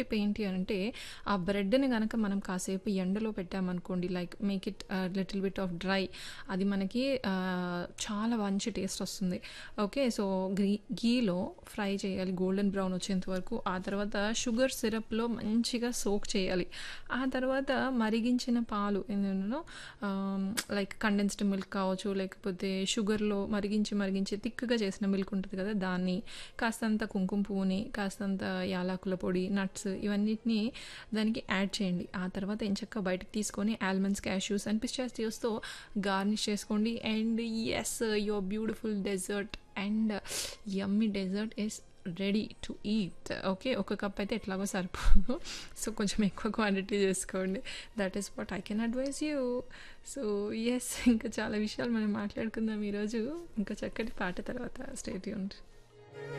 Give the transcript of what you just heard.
Tip ఏంటి అంటే ఆ బ్రెడ్‌ని గనక మనం కాసేపు ఎండలో పెట్టామనుకోండి like make it little bit of dry అది మనకి ఆహ్, చాలా మంచి టేస్ట్ వస్తుంది. ఓకే. సో గ్రీ ఘీలో ఫ్రై చేయాలి గోల్డెన్ బ్రౌన్ వచ్చేంత వరకు. ఆ తర్వాత షుగర్ సిరప్‌లో మంచిగా సోక్ చేయాలి. ఆ తర్వాత మరిగించిన పాలు ఏందనో ఆహ్, లైక్ కండెన్స్డ్ మిల్క్ కావచ్చు, లేకపోతే షుగర్‌లో మరిగించి, మరిగించి థిక్‌గా చేసిన మిల్క్ ఉంటది కదా! దాన్ని, కాస్తంత కుంకుమ పువ్వుని, కాస్తంత యాలకుల పొడి, నట్స్ ఇవన్నిటిని దానికి యాడ్ చేయండి. ఆ తర్వాత ఎంచక్కా బయటకి తీసుకొని ఆల్మండ్స్, క్యాష్యూస్ అండ్ పిస్టాచియోస్‌తో గార్నిష్ చేసుకోండి. And yes your beautiful dessert and yummy dessert is ready to eat. Okay. ఒక కప్ అయితే ఎట్లాగో సరిపోదు. సో కొంచెం ఎక్కువ క్వాంటిటీ చేసుకోండి. That is what I can advise you. So yes ఇంకా చాలా విషయాలు మనం మాట్లాడుకుందాం ఈరోజు. ఇంకా చక్కటి పాట తర్వాత స్టే ట్యూన్డ్.